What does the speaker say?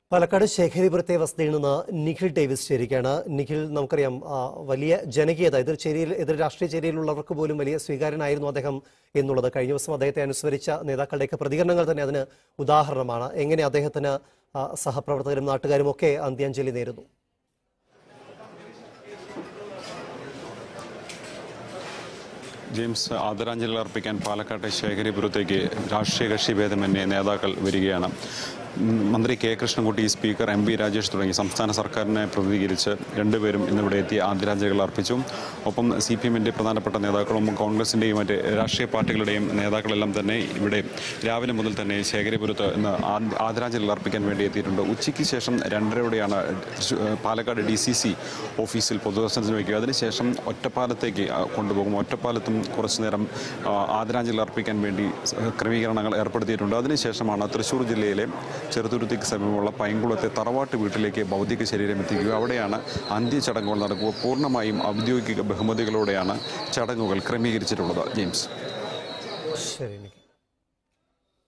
പാലക്കാട് ശേഖരിപുരത്തെ വസതിയിൽ നിന്ന് നിഖിൽ ഡേവിസ് ചേരുകയാണ് നിഖിൽ നമുക്കറിയാം ആ, വലിയ ജനകീയത എതിർ ചേരിയിൽ എതിർ രാഷ്ട്രീയ ചേരിയിലുള്ളവർക്ക് പോലും വലിയ സ്വീകാര്യനായിരുന്നു അദ്ദേഹം എന്നുള്ളത് കഴിഞ്ഞ ദിവസം അദ്ദേഹത്തെ അനുസ്മരിച്ച നേതാക്കളുടെയൊക്കെ പ്രതികരണങ്ങൾ തന്നെ അതിന് ഉദാഹരണമാണ് എങ്ങനെ അദ്ദേഹത്തിന് ആ, സഹപ്രവർത്തകരും നാട്ടുകാരും ഒക്കെ അന്ത്യാഞ്ജലി നേരുന്നു ജെയിംസ് ആദരാഞ്ജലി അർപ്പിക്കാൻ പാലക്കാട്ടെ ശേഖരിപുരത്തേക്ക് രാഷ്ട്രീയ കക്ഷി ഭേദമന്യേ നേതാക്കൾ വരികയാണ് ഉം, മന്ത്രി K Krishnankutty speaker M P Rajesh തുടങ്ങി സംസ്ഥാന സർക്കാരിനെ പ്രതിനിധീകരിച്ച് രണ്ടുപേരും ഇന്നിവിടെ എത്തി ആദരാഞ്ജലികൾ അർപ്പിച്ചു ഒപ്പം സി പി എമ്മിൻ്റെ പ്രധാനപ്പെട്ട നേതാക്കളും കോൺഗ്രസിൻ്റെയും മറ്റ് രാഷ്ട്രീയ പാർട്ടികളുടെയും നേതാക്കളെല്ലാം തന്നെ ഇവിടെ രാവിലെ മുതൽ തന്നെ ശേഖരിപുരത്ത് ഇന്ന് ആ- ആദരാഞ്ജലികൾ അർപ്പിക്കാൻ വേണ്ടി എത്തിയിട്ടുണ്ട് ഉച്ചയ്ക്ക് ശേഷം രണ്ടരയോടെയാണ് തൃശ്ശൂ- പാലക്കാട് ഡി സി സി ഓഫീസിൽ പൊതുദർശനത്തിന് വയ്ക്കുക അതിനുശേഷം ഒറ്റപ്പാലത്തേക്ക് ആ, കൊണ്ടുപോകും ഒറ്റപ്പാലത്തും കുറച്ചു നേരം ആ, ആദരാഞ്ജലി അർപ്പിക്കാൻ വേണ്ടി സ- ക്രമീകരണങ്ങൾ ഏർപ്പെടുത്തിയിട്ടുണ്ട് അതിനുശേഷമാണ് തൃശ്ശൂർ ജില്ലയിലെ ചെറുതുരുത്തിക്ക് സമീപമുള്ള പൈങ്കുളത്തെ തറവാട്ട് വീട്ടിലേക്ക് ഭൗതിക ശരീരം എത്തിക്കുക അവിടെയാണ് അന്ത്യചടങ്ങുകൾ നടക്കുക പൂർണ്ണമായും ഔദ്യോഗിക ബഹുമതികളോടെയാണ് ചടങ്ങുകൾ ക്രമീകരിച്ചിട്ടുള്ളത് ജെയിംസ് ശരി നിഖിൽ